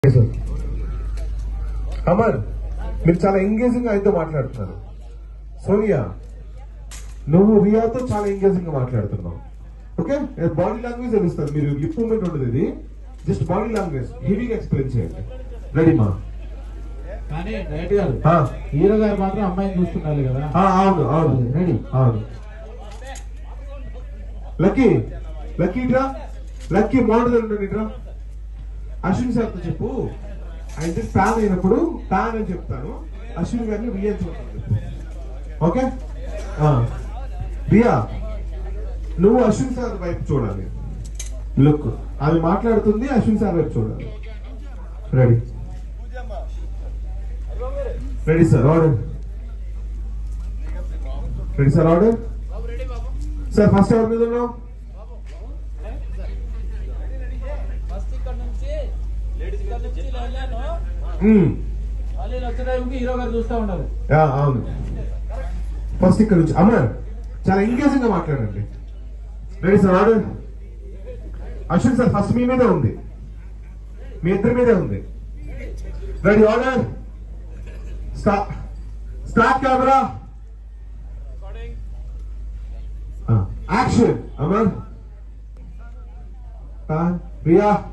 Sir Amar మీరు చాలా engaging గా ఆయనతో మాట్లాడుతున్నారు సోనియా నువ్వు రియాతో చాలా ఎంగేజింగ్ గా మాట్లాడుతున్నావు ఓకే బాడీ లాంగ్వేజ్ తెలుస్తుంది మీరు లిప్ మూమెంట్ ఉండదు ఇది జస్ట్ బాడీ లాంగ్వేజ్ హెవీగా ఎక్స్ప్లెయిన్ చేయండి రెడీ మా కానీ డైరెక్ట్ గారు ఆ, హీరో గారు మాత్రం అమ్మాయిని చూస్తున్నారు కదా ఆ, అవును అవును రెడీ అవును లక్కీ లక్కీ ఇట్రా లక్కీ మోడల్ ఉండండి ఇట్రా అశ్విన్ సార్తో చెప్పు అయితే ప్యాన్ అయినప్పుడు ప్యాన్ అని చెప్తాను అశ్విన్ గారిని రియా చూడండి ఓకే ఆ. రియా నువ్వు అశ్విన్ సార్ వైపు చూడాలి లుక్ ఆమె మాట్లాడుతుంది అశ్విన్ సార్ వైపు చూడాలి ready ready sir order ready sir order sir first ఎవరి మీద ఉన్నావు ఫస్ట్ ఇక్కడ నుంచి ఇక్కడ నుంచి వెళ్ళాను మ్మ్. మళ్ళీ వచ్చే టైంకి హీరో గారు చూస్తూ ఉంటారు యా, అవును ఫస్ట్ ఇక్కడ నుంచి అమర్ చాలా ఎంగేజింగ్ గా మాట్లాడండి ready sir order Ashwin sir first మీ మీదే ఉంది మీ ఇద్దరి మీదే ఉంది ready order start start camera action Amar Priya